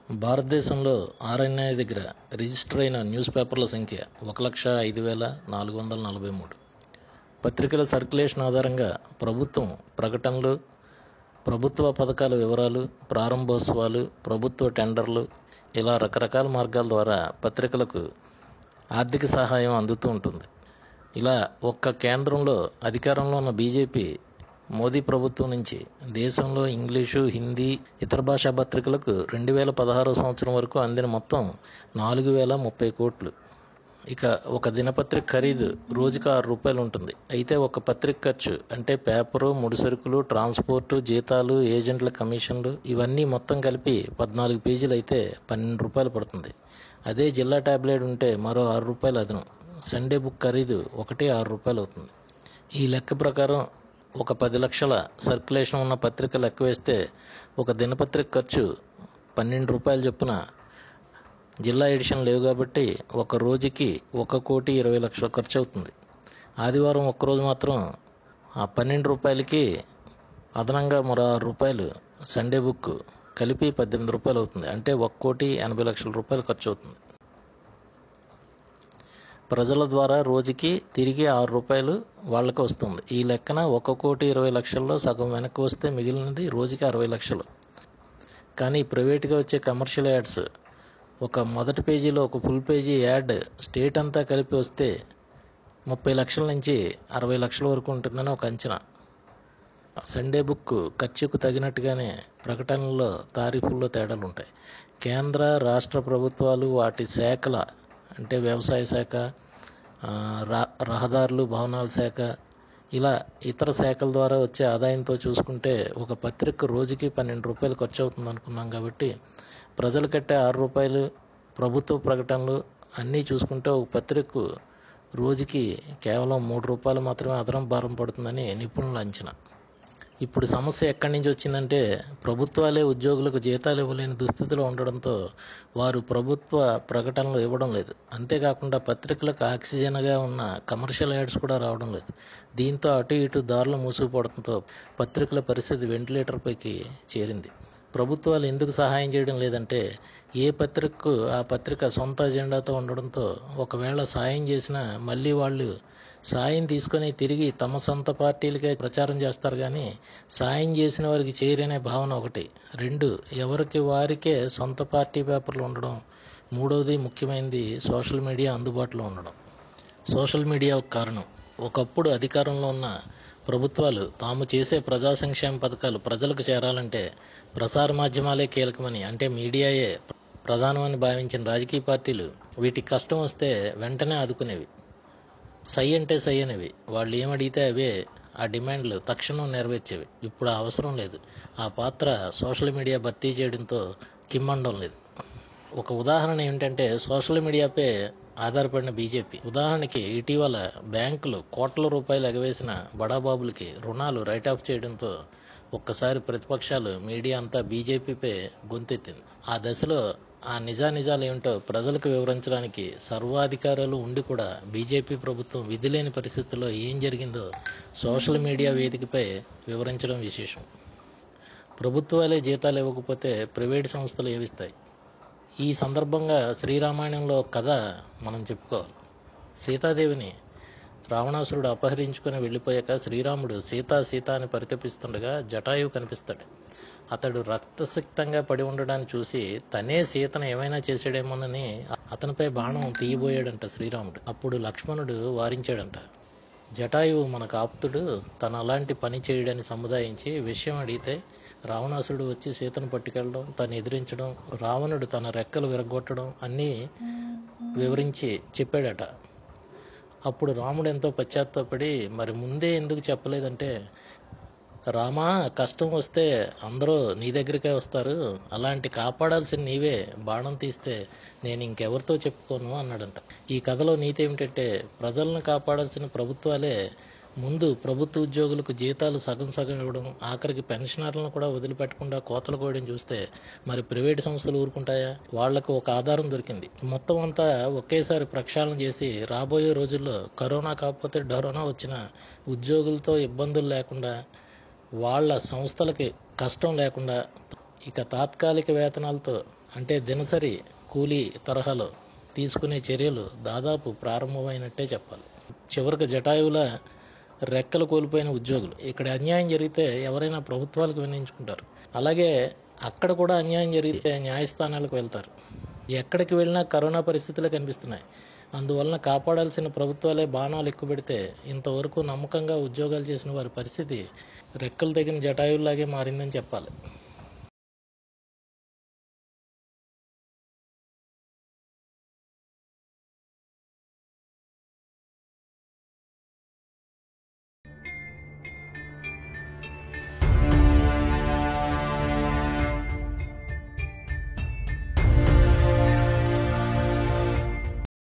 భారతదేశంలో ఆర్ఎన్ఐ దగ్గర రిజిస్టర్ అయిన న్యూస్ పేపర్ల సంఖ్య ఒక లక్ష ఐదు వేల నాలుగు వందల నలభై మూడు పత్రికల సర్క్యులేషన్ ఆధారంగా ప్రభుత్వం ప్రకటనలు ప్రభుత్వ పథకాల వివరాలు ప్రారంభోత్సవాలు ప్రభుత్వ టెండర్లు ఇలా రకరకాల మార్గాల ద్వారా పత్రికలకు ఆర్థిక సహాయం అందుతూ ఉంటుంది ఇలా ఒక్క కేంద్రంలో అధికారంలో ఉన్న బీజేపీ మోదీ ప్రభుత్వం నుంచి దేశంలో ఇంగ్లీషు హిందీ ఇతర భాషా పత్రికలకు రెండు వేల పదహారో సంవత్సరం వరకు అందిన మొత్తం నాలుగు వేల ముప్పై కోట్లు ఇక ఒక దినపత్రిక ఖరీదు రోజుకు ఆరు రూపాయలు ఉంటుంది అయితే ఒక పత్రిక ఖర్చు అంటే పేపరు ముడిసరుకులు ట్రాన్స్పోర్టు జీతాలు ఏజెంట్ల కమిషన్లు ఇవన్నీ మొత్తం కలిపి పద్నాలుగు పేజీలు అయితే పన్నెండు రూపాయలు పడుతుంది అదే జిల్లా ట్యాబ్లెట్ ఉంటే మరో ఆరు రూపాయలు అదనం సండే బుక్ ఖరీదు ఒకటి ఆరు రూపాయలు అవుతుంది ఈ లెక్క ప్రకారం ఒక పది లక్షల సర్క్యులేషన్ ఉన్న పత్రిక లెక్క వేస్తే ఒక దినపత్రిక ఖర్చు పన్నెండు రూపాయలు చొప్పున జిల్లా ఎడిషన్ లేవు కాబట్టి ఒక రోజుకి ఒక కోటి ఇరవై లక్షల ఖర్చు అవుతుంది ఆదివారం ఒక్కరోజు మాత్రం ఆ పన్నెండు రూపాయలకి అదనంగా మరో ఆరు రూపాయలు సండే బుక్ కలిపి పద్దెనిమిది రూపాయలు అవుతుంది అంటే ఒక కోటి ఎనభై లక్షల రూపాయలు ఖర్చు అవుతుంది ప్రజల ద్వారా రోజుకి తిరిగి ఆరు రూపాయలు వాళ్ళకి వస్తుంది ఈ లెక్కన ఒక కోటి ఇరవై లక్షల్లో సగం వెనక్కి వస్తే మిగిలినది రోజుకి అరవై లక్షలు కానీ ప్రైవేట్గా వచ్చే కమర్షియల్ యాడ్స్ ఒక మొదటి పేజీలో ఒక ఫుల్ పేజీ యాడ్ స్టేట్ అంతా కలిపి వస్తే ముప్పై లక్షల నుంచి అరవై లక్షల వరకు ఉంటుందని ఒక అంచనా సండే బుక్ ఖర్చుకు తగినట్టుగానే ప్రకటనల్లో తారీఫుల్లో తేడాలు ఉంటాయి కేంద్ర రాష్ట్ర ప్రభుత్వాలు వాటి శాఖల అంటే వ్యవసాయ శాఖ రా రహదారులు భవనాల శాఖ ఇలా ఇతర శాఖల ద్వారా వచ్చే ఆదాయంతో చూసుకుంటే ఒక పత్రిక రోజుకి పన్నెండు రూపాయలు ఖర్చు అవుతుంది అనుకున్నాం కాబట్టి ప్రజలు కట్టే ఆరు రూపాయలు ప్రభుత్వ ప్రకటనలు అన్నీ చూసుకుంటే ఒక పత్రికకు రోజుకి కేవలం మూడు రూపాయలు మాత్రమే అదనం భారం పడుతుందని నిపుణుల అంచనా ఇప్పుడు సమస్య ఎక్కడి నుంచి వచ్చిందంటే ప్రభుత్వాలే ఉద్యోగులకు జీతాలు ఇవ్వలేని దుస్థితిలో ఉండడంతో వారు ప్రభుత్వ ప్రకటనలు ఇవ్వడం లేదు అంతేకాకుండా పత్రికలకు ఆక్సిజన్గా ఉన్న కమర్షియల్ యాడ్స్ కూడా రావడం లేదు దీంతో అటు ఇటు దారులు మూసుకుపోవడంతో పత్రికల పరిస్థితి వెంటిలేటర్ పైకి చేరింది ప్రభుత్వాలు ఎందుకు సహాయం చేయడం లేదంటే ఏ పత్రికకు ఆ పత్రిక సొంత అజెండాతో ఉండడంతో ఒకవేళ సాయం చేసినా మళ్ళీ వాళ్ళు సాయం తీసుకొని తిరిగి తమ సొంత పార్టీలకే ప్రచారం చేస్తారు కానీ సాయం చేసిన వారికి చేయరనే భావన ఒకటి రెండు ఎవరికి వారికే సొంత పార్టీ పేపర్లు ఉండడం మూడవది ముఖ్యమైనది సోషల్ మీడియా అందుబాటులో ఉండడం సోషల్ మీడియా ఒక కారణం ఒకప్పుడు అధికారంలో ఉన్న ప్రభుత్వాలు తాము చేసే ప్రజా సంక్షేమ పథకాలు ప్రజలకు చేరాలంటే ప్రసార మాధ్యమాలే కీలకమని అంటే మీడియాయే ప్రధానమని భావించిన రాజకీయ పార్టీలు వీటికి కష్టం వస్తే వెంటనే ఆదుకునేవి సై అంటే సై అనేవి వాళ్ళు ఏమడిగితే అవే ఆ డిమాండ్లు తక్షణం నెరవేర్చేవి ఇప్పుడు ఆ అవసరం లేదు ఆ పాత్ర సోషల్ మీడియా భర్తీ చేయడంతో కిమ్మండం లేదు ఒక ఉదాహరణ ఏమిటంటే సోషల్ మీడియాపై ఆధారపడిన బీజేపీ ఉదాహరణకి ఇటీవల బ్యాంకులు కోట్ల రూపాయలు ఎగవేసిన బడాబాబులకి రుణాలు రైట్ ఆఫ్ చేయడంతో ఒక్కసారి ప్రతిపక్షాలు మీడియా అంతా బీజేపీపై గొంతెత్తింది ఆ దశలో ఆ నిజానిజాలు ఏమిటో ప్రజలకు వివరించడానికి సర్వాధికారాలు ఉండి కూడా బీజేపీ ప్రభుత్వం విధి లేని పరిస్థితుల్లో ఏం జరిగిందో సోషల్ మీడియా వేదికపై వివరించడం విశేషం ప్రభుత్వాలే జీతాలు ఇవ్వకపోతే ప్రైవేట్ సంస్థలు ఏవిస్తాయి ఈ సందర్భంగా శ్రీరామాయణంలో కథ మనం చెప్పుకోవాలి సీతాదేవిని రావణాసురుడు అపహరించుకొని వెళ్ళిపోయాక శ్రీరాముడు సీతా సీత అని పరితపిస్తుండగా జటాయువు కనిపిస్తాడు అతడు రక్తసిక్తంగా పడి ఉండడాన్ని చూసి తనే సీతను ఏమైనా చేసాడేమోనని అతనిపై బాణం తీయబోయాడంట శ్రీరాముడు అప్పుడు లక్ష్మణుడు వారించాడంట జటాయువు మనకు ఆప్తుడు తను అలాంటి పని చేయడని సముదాయించి విషయం అడిగితే రావణాసుడు వచ్చి సీతను పట్టుకెళ్ళడం తను ఎదిరించడం రావణుడు తన రెక్కలు విరగొట్టడం అన్నీ వివరించి చెప్పాడట అప్పుడు రాముడు ఎంతో పశ్చాత్తాపడి మరి ముందే ఎందుకు చెప్పలేదంటే రామా కష్టం వస్తే అందరూ నీ దగ్గరికే వస్తారు అలాంటి కాపాడాల్సిన నీవే బాణం తీస్తే నేను ఇంకెవరితో చెప్పుకోను అన్నాడంట ఈ కథలో నీతి ఏమిటంటే ప్రజలను కాపాడాల్సిన ప్రభుత్వాలే ముందు ప్రభుత్వ ఉద్యోగులకు జీతాలు సగం సగం ఇవ్వడం ఆఖరికి పెన్షనర్లను కూడా వదిలిపెట్టకుండా కోతలు కోయడం చూస్తే మరి ప్రైవేట్ సంస్థలు ఊరుకుంటాయా వాళ్లకు ఒక ఆధారం దొరికింది మొత్తం అంతా ఒకేసారి ప్రక్షాళన చేసి రాబోయే రోజుల్లో కరోనా కాకపోతే డరోనా వచ్చిన ఉద్యోగులతో ఇబ్బందులు లేకుండా వాళ్ళ సంస్థలకి కష్టం లేకుండా ఇక తాత్కాలిక వేతనాలతో అంటే దినసరి కూలీ తరహాలో తీసుకునే చర్యలు దాదాపు ప్రారంభమైనట్టే చెప్పాలి చివరికి జటాయువుల రెక్కలు కోల్పోయిన ఉద్యోగులు ఇక్కడ అన్యాయం జరిగితే ఎవరైనా ప్రభుత్వాలకు వినియోగించుకుంటారు అలాగే అక్కడ కూడా అన్యాయం జరిగితే న్యాయస్థానాలకు వెళ్తారు ఎక్కడికి వెళ్ళినా కరోనా పరిస్థితులే కనిపిస్తున్నాయి అందువలన కాపాడాల్సిన ప్రభుత్వాలే బాణాలు ఎక్కువ పెడితే ఇంతవరకు నమ్మకంగా ఉద్యోగాలు చేసిన వారి పరిస్థితి రెక్కలు తగిన జటాయువులాగే మారిందని చెప్పాలి